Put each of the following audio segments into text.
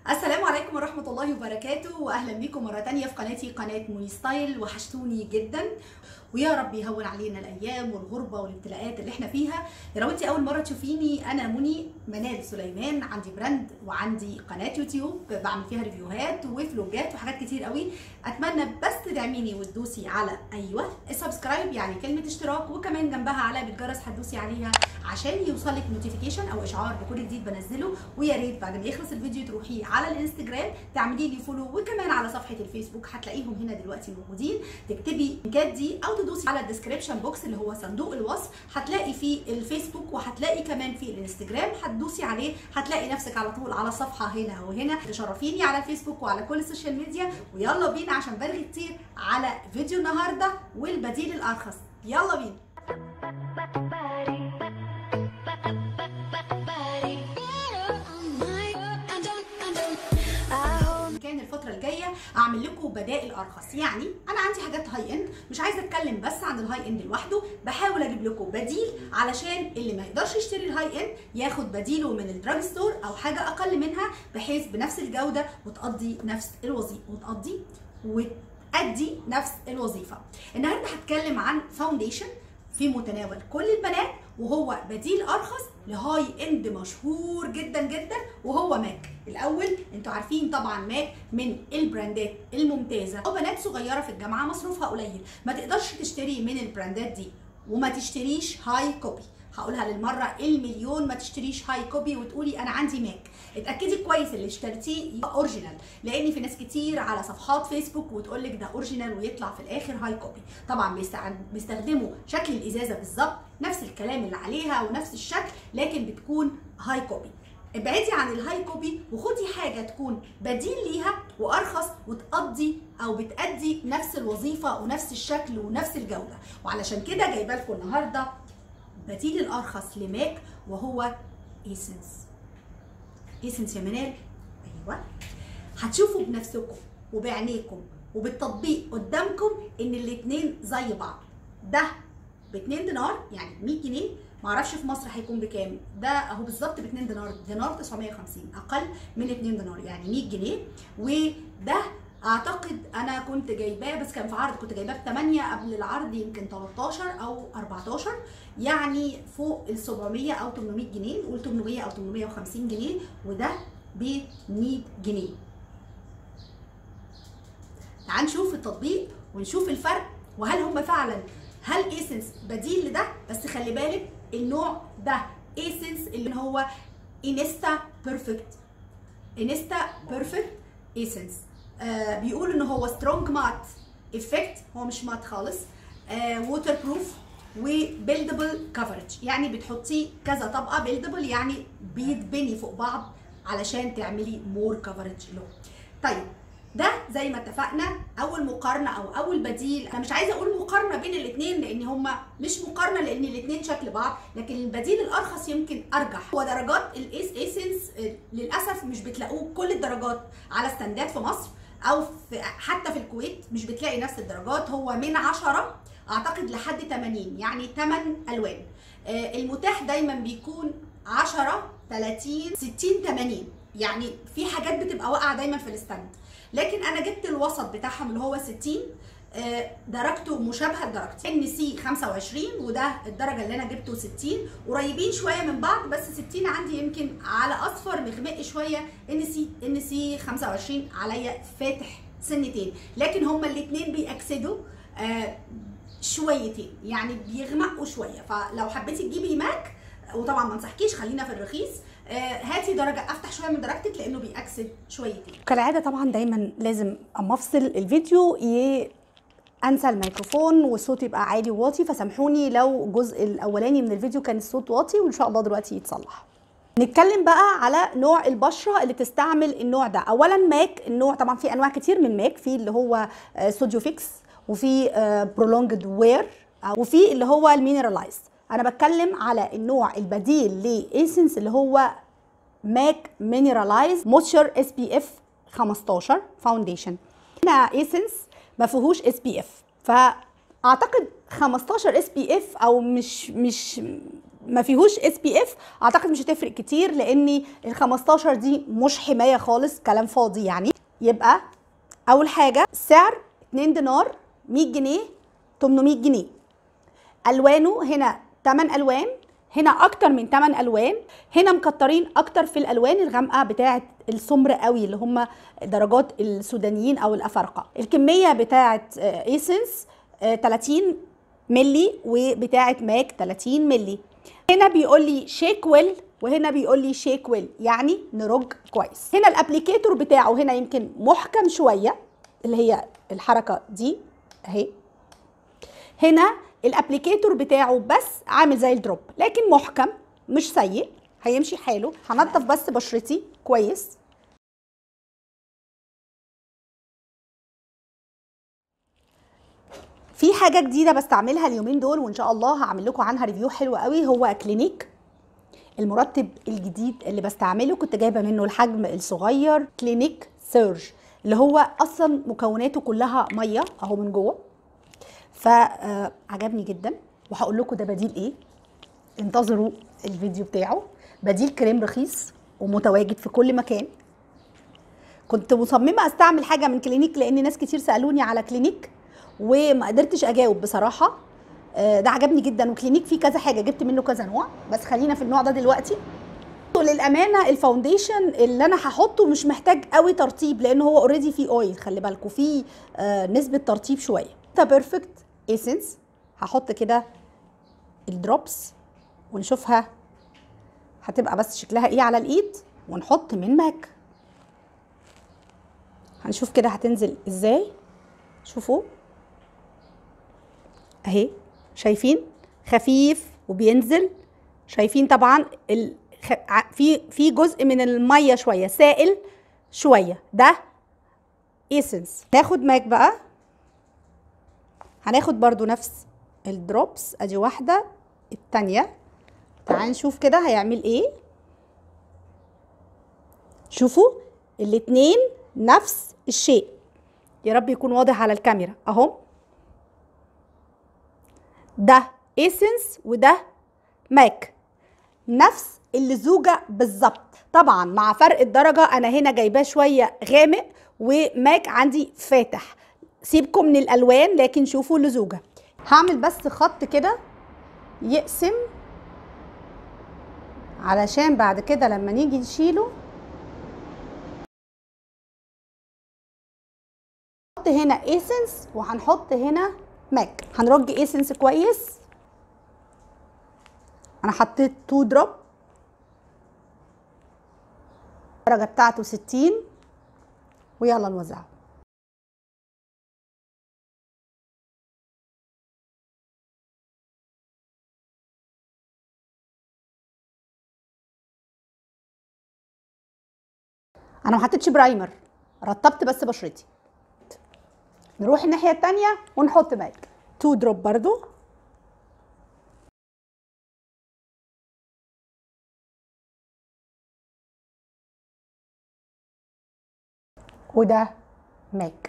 السلام عليكم ورحمة الله وبركاته وأهلا بكم مرة تانية في قناتي قناة موني ستايل وحشتوني جدا ويا رب يهون علينا الأيام والغربة والابتلاءات اللي احنا فيها لو انت أول مرة تشوفيني أنا موني منال سليمان عندي براند وعندي قناة يوتيوب بعمل فيها ريفيوهات وفلوجات وحاجات كتير قوي أتمنى بس تدعميني وتدوسي على أيوه السبسكرايب يعني كلمة اشتراك وكمان جنبها علامة جرس هتدوسي عليها عشان يوصلك نوتيفيكيشن أو إشعار بكل جديد بنزله ويا ريت بعد ما يخلص الفيديو تروحي على الانستجرام تعملي لي فولو وكمان على صفحه الفيسبوك هتلاقيهم هنا دلوقتي موجودين تكتبي اللينكات دي او تدوسي على الديسكريبشن بوكس اللي هو صندوق الوصف هتلاقي فيه الفيسبوك وهتلاقي كمان في الانستجرام هتدوسي عليه هتلاقي نفسك على طول على صفحه هنا وهنا تشرفيني على الفيسبوك وعلى كل السوشيال ميديا ويلا بينا عشان برغي كتير على فيديو النهارده والبديل الارخص يلا بينا كان الفترة الجاية أعمل لكم بدائل أرخص يعني أنا عندي حاجات هاي إند مش عايزة أتكلم بس عن الهاي إند لوحده بحاول أجيب لكم بديل علشان اللي ما يقدرش يشتري الهاي إند ياخد بديله من الدراج ستور أو حاجة أقل منها بحيث بنفس الجودة وتقضي نفس الوظيفة وتقضي وتأدي نفس الوظيفة النهاردة هتكلم عن فاونديشن في متناول كل البنات وهو بديل ارخص لهاي اند مشهور جدا جدا وهو ماك الاول انتوا عارفين طبعا ماك من البراندات الممتازه او بنات صغيره في الجامعه مصروفها قليل ما تقدرش تشتري من البراندات دي وما تشتريش هاي كوبي هقولها للمره المليون ما تشتريش هاي كوبي وتقولي انا عندي ماك اتاكدي كويس اللي اشتريتيه اوريجينال لان في ناس كتير على صفحات فيسبوك وتقول لك ده اوريجينال ويطلع في الاخر هاي كوبي طبعا بيستخدموا شكل الازازه بالظبط نفس الكلام اللي عليها ونفس الشكل لكن بتكون هاي كوبي ابعدي عن الهاي كوبي وخدي حاجه تكون بديل ليها وارخص وتقضي او بتأدي نفس الوظيفه ونفس الشكل ونفس الجوده وعلشان كده جايبه لكم النهارده بديل الارخص لماك وهو ايسنس ايسنس يا منال ايوه هتشوفوا بنفسكم وبعينيكم وبالتطبيق قدامكم ان الاتنين زي بعض ده ب 2 دينار يعني 100 جنيه معرفش في مصر هيكون بكام ده اهو بالظبط ب 2 دينار دينار 950 اقل من 2 دينار يعني 100 جنيه وده اعتقد انا كنت جايباه بس كان في عرض كنت جايباه ب 8 قبل العرض يمكن 13 او 14 يعني فوق ال 700 او 800 جنيه نقول 800 او 850 جنيه وده ب 100 جنيه تعال نشوف التطبيق ونشوف الفرق وهل هم فعلا هل ايسنس بديل لده بس خلي بالك النوع ده ايسنس اللي هو انستا بيرفكت انستا بيرفكت ايسنس آه بيقول ان هو سترونج مات افكت هو مش مات خالص آه ووتر بروف وبيلدبل كفرج يعني بتحطيه كذا طبقه بيلدبل يعني بيتبني فوق بعض علشان تعملي مور كفرج له طيب ده زي ما اتفقنا اول مقارنه او اول بديل انا مش عايزه اقول مقارنه بين الاثنين لان هما مش مقارنه لان الاثنين شكل بعض لكن البديل الارخص يمكن ارجح هو درجات الايس ايسنس للاسف مش بتلاقوه كل الدرجات على ستاندات في مصر او في حتى في الكويت مش بتلاقي نفس الدرجات هو من 10 اعتقد لحد 80 يعني 8 الوان المتاح دايما بيكون 10 30 60 80 يعني في حاجات بتبقى واقعه دايما في الستاند لكن انا جبت الوسط بتاعهم اللي هو 60 درجته مشابهه لدرجتي ان سي 25 وده الدرجه اللي انا جبته 60 قريبين شويه من بعض بس 60 عندي يمكن على اصفر مغمق شويه ان سي ان سي 25 عليا فاتح سنتين لكن هما الاثنين بيأكسدوا شويتين يعني بيغمقوا شويه فلو حبيتي تجيبي ماك وطبعا ما انصحكيش خلينا في الرخيص هاتي درجه افتح شويه من درجتك لانه بيأكسد شويتين كالعاده طبعا دايما لازم اما افصل الفيديو ي... انسى الميكروفون والصوت يبقى عالي وواطي فسامحوني لو الجزء الاولاني من الفيديو كان الصوت واطي وان شاء الله دلوقتي يتصلح نتكلم بقى على نوع البشره اللي تستعمل النوع ده اولا ماك النوع طبعا في انواع كتير من ماك في اللي هو ستوديو فيكس وفي برولونجد وير وفي اللي هو المينرالايز انا بتكلم على النوع البديل لايسنس اللي هو ماك مينرالايز موتشر اس بي اف 15 فاونديشن هنا ايسنس ما فيهوش اس بي اف فاعتقد 15 اس بي اف او مش مش ما فيهوش اس بي اف اعتقد مش هتفرق كتير لان ال 15 دي مش حمايه خالص كلام فاضي يعني يبقى اول حاجه سعر 2 دينار 100 جنيه 800 جنيه الوانه هنا 8 الوان هنا اكتر من 8 الوان هنا مكترين اكتر في الالوان الغامقه بتاعه السمر قوي اللي هم درجات السودانيين او الافارقه الكميه بتاعه ايسنس 30 ملي وبتاعه ماك 30 ملي هنا بيقول لي شيك ويل وهنا بيقول لي شيك ويل يعني نرج كويس هنا الابليكيتور بتاعه هنا يمكن محكم شويه اللي هي الحركه دي اهي هنا الابليكيتور بتاعه بس عامل زي الدروب لكن محكم مش سيء هيمشي حاله هنضف بس بشرتي كويس في حاجه جديده بستعملها اليومين دول وان شاء الله هعمل لكم عنها ريفيو حلو قوي هو كلينيك المرطب الجديد اللي بستعمله كنت جايبه منه الحجم الصغير كلينيك سيرج اللي هو اصلا مكوناته كلها ميه اهو من جوه فعجبني جدا وهقول لكم ده بديل ايه انتظروا الفيديو بتاعه بديل كريم رخيص ومتواجد في كل مكان كنت مصممه استعمل حاجه من كلينيك لان ناس كتير سالوني على كلينيك وما قدرتش اجاوب بصراحه ده عجبني جدا وكلينيك فيه كذا حاجه جبت منه كذا نوع بس خلينا في النوع ده دلوقتي للامانه الفاونديشن اللي انا هحطه مش محتاج قوي ترطيب لان هو اوريدي فيه اويل خلي بالكم فيه آه نسبه ترطيب شويه ده بيرفكت ايسنس هحط كده الدروبس ونشوفها هتبقى بس شكلها ايه على الايد ونحط من ماك هنشوف كده هتنزل ازاي شوفوا اهي شايفين خفيف وبينزل شايفين طبعا ال... في في جزء من الميه شويه سائل شويه ده ايسنس ناخد ماك بقى هناخد برضو نفس الدروبس ادي واحده التانية تعال نشوف كده هيعمل ايه شوفوا الاتنين نفس الشيء يا رب يكون واضح على الكاميرا اهو ده ايسنس وده ماك نفس اللزوجه بالظبط طبعا مع فرق الدرجه انا هنا جايباه شويه غامق وماك عندي فاتح سيبكم من الالوان لكن شوفوا اللزوجه هعمل بس خط كده يقسم علشان بعد كده لما نيجي نشيله هنحط هنا ايسنس وهنحط هنا ماك هنرج ايسنس كويس انا حطيت 2 دروب الدرجه بتاعته 60 ويلا نوزعه انا ما حطيتش برايمر رطبت بس بشرتي نروح الناحيه التانية ونحط ماك 2 دروب برضو وده ماك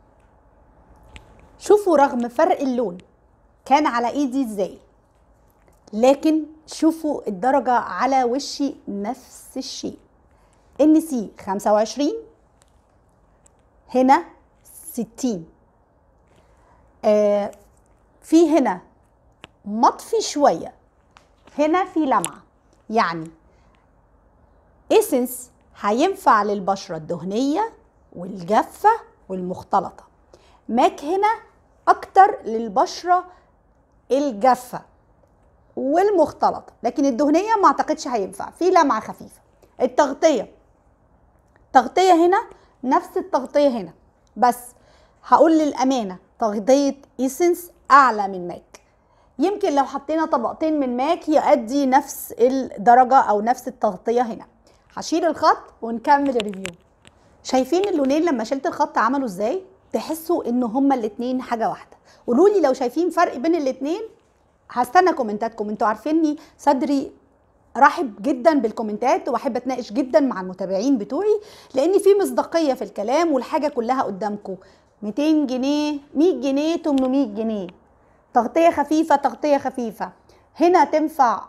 شوفوا رغم فرق اللون كان على ايدي ازاي لكن شوفوا الدرجة على وشي نفس الشيء ان سي 25 هنا 60 آه في هنا مطفي شوية هنا في لمعة يعني اسنس هينفع للبشرة الدهنية والجافة والمختلطة ماك هنا اكتر للبشرة الجافة والمختلطة لكن الدهنية ما اعتقدش هينفع في لمعة خفيفة التغطية تغطية هنا نفس التغطية هنا بس هقول للأمانة تغطية ايسنس أعلى من ماك يمكن لو حطينا طبقتين من ماك يؤدي نفس الدرجة أو نفس التغطية هنا هشيل الخط ونكمل الريفيو شايفين اللونين لما شلت الخط عملوا ازاي تحسوا ان هما الاتنين حاجة واحدة قولوا لي لو شايفين فرق بين الاتنين هستنى كومنتاتكم انتوا عارفيني صدري رحب جدا بالكومنتات واحب اتناقش جدا مع المتابعين بتوعي لان في مصداقيه في الكلام والحاجه كلها قدامكم 200 جنيه 100 جنيه 800 جنيه تغطيه خفيفه تغطيه خفيفه هنا تنفع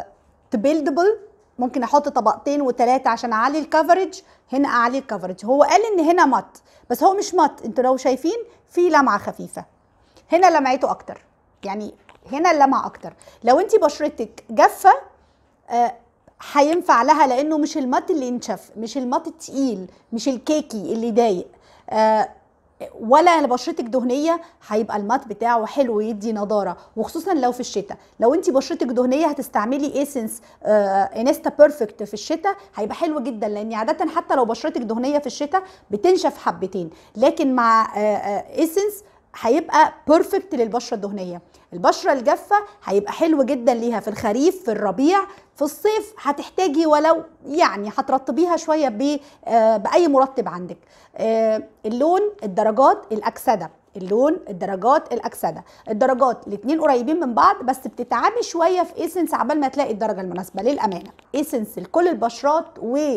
تبيلدبل ممكن احط طبقتين وثلاثه عشان اعلي الكفرج هنا اعلي الكفرج هو قال ان هنا مط بس هو مش مط انتوا لو شايفين في لمعه خفيفه هنا لمعته اكتر يعني هنا اللمعه اكتر لو انت بشرتك جافه آه، هينفع لها لانه مش المط اللي ينشف مش المط التقيل مش الكيكي اللي يضايق آه، ولا بشرتك دهنيه هيبقى المات بتاعه حلو ويدي نضاره وخصوصا لو في الشتاء لو انت بشرتك دهنيه هتستعملي ايسنس انستا بيرفكت في الشتاء هيبقى حلو جدا لان عاده حتى لو بشرتك دهنيه في الشتاء بتنشف حبتين لكن مع ايسنس هيبقى بيرفكت للبشره الدهنيه البشره الجافه هيبقى حلو جدا ليها في الخريف في الربيع في الصيف هتحتاجي ولو يعني هترطبيها شويه ب آه، باي مرطب عندك آه، اللون الدرجات الاكسده اللون الدرجات الاكسده الدرجات الاثنين قريبين من بعض بس بتتعبي شويه في ايسنس عبال ما تلاقي الدرجه المناسبه للامانه ايسنس لكل البشرات و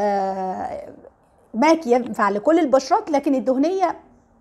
آه، ماك ينفع لكل البشرات لكن الدهنيه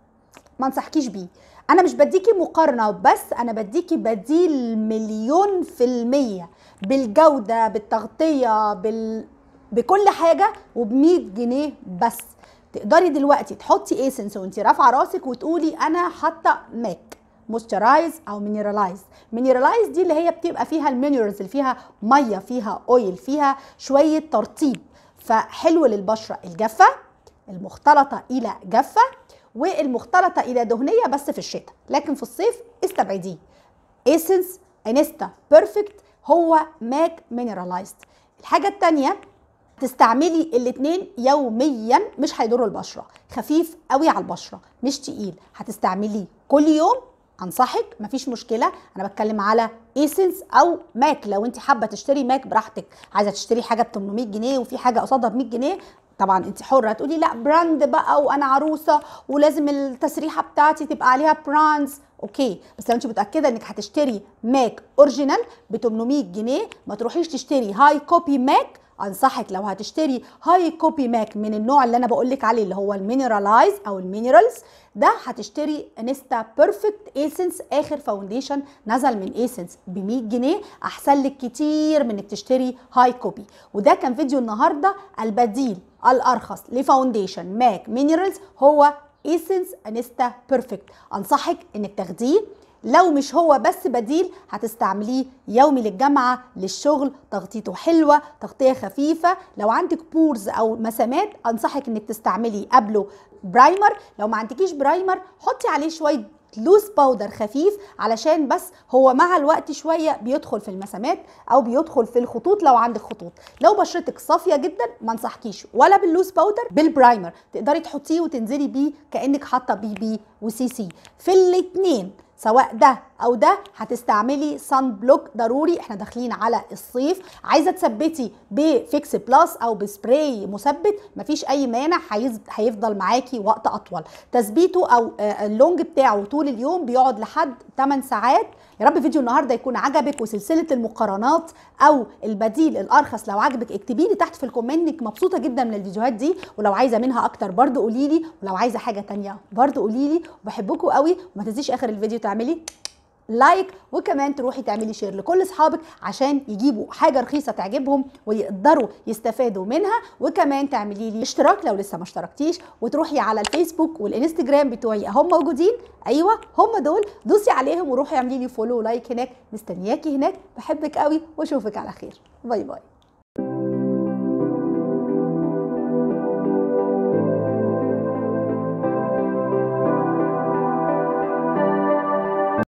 ما انصحكيش بيه انا مش بديكي مقارنه بس انا بديكي بديل مليون في الميه بالجوده بالتغطيه بال... بكل حاجه وب100 جنيه بس تقدري دلوقتي تحطي ايسنس وانت رافعه راسك وتقولي انا حاطه ماك مويسترايز او مينيرالايز مينيرالايز دي اللي هي بتبقى فيها المينرالز اللي فيها ميه فيها اويل فيها شويه ترطيب فحلو للبشره الجافه المختلطه الى جافه والمختلطه الى دهنيه بس في الشتاء لكن في الصيف استبعديه ايسنس انستا بيرفكت هو ماك مينرالايزد الحاجه الثانيه تستعملي الاثنين يوميا مش هيضروا البشره خفيف قوي على البشره مش تقيل هتستعمليه كل يوم انصحك مفيش مشكله انا بتكلم على ايسنس او ماك لو انت حابه تشتري ماك براحتك عايزه تشتري حاجه ب 800 جنيه وفي حاجه قصادها ب 100 جنيه طبعا انت حره تقولي لا براند بقى وانا عروسه ولازم التسريحه بتاعتي تبقى عليها براندز اوكي بس لو انت متاكده انك هتشتري ماك اوريجينال ب 800 جنيه ما تروحيش تشتري هاي كوبي ماك انصحك لو هتشتري هاي كوبي ماك من النوع اللي انا بقول لك عليه اللي هو المينرالايز او المينرالز ده هتشتري انستا بيرفكت ايسنس اخر فاونديشن نزل من ايسنس ب 100 جنيه احسن لك كتير من انك تشتري هاي كوبي وده كان فيديو النهارده البديل الارخص لفاونديشن ماك مينرالز هو ايسنس انستا بيرفكت انصحك انك تاخديه لو مش هو بس بديل هتستعمليه يومي للجامعة للشغل تغطيته حلوة تغطية خفيفة لو عندك بورز أو مسامات أنصحك إنك تستعملي قبله برايمر لو ما عندكيش برايمر حطي عليه شوية لوز باودر خفيف علشان بس هو مع الوقت شويه بيدخل في المسامات او بيدخل في الخطوط لو عندك خطوط لو بشرتك صافيه جدا ما انصحكيش ولا باللوز باودر بالبرايمر تقدري تحطيه وتنزلي بيه كانك حاطه بي بي وسي سي في الاثنين سواء ده او ده هتستعملي صن بلوك ضروري احنا داخلين على الصيف عايزه تثبتي بفيكس بلس او بسبراي مثبت مفيش اي مانع هيفضل معاكي وقت اطول تثبيته او اللونج بتاعه طول اليوم بيقعد لحد 8 ساعات يا رب فيديو النهارده يكون عجبك وسلسله المقارنات او البديل الارخص لو عجبك اكتبي لي تحت في الكومنت انك مبسوطه جدا من الفيديوهات دي ولو عايزه منها اكتر برضو قولي لي ولو عايزه حاجه تانية برضو قولي لي وبحبكم قوي وما تنسيش اخر الفيديو تعملي لايك وكمان تروحي تعملي شير لكل اصحابك عشان يجيبوا حاجه رخيصه تعجبهم ويقدروا يستفادوا منها وكمان تعملي لي اشتراك لو لسه ما اشتركتيش وتروحي على الفيسبوك والانستجرام بتوعي هم موجودين ايوه هم دول دوسي عليهم وروحي اعملي لي فولو ولايك هناك مستنياكي هناك بحبك قوي واشوفك على خير باي باي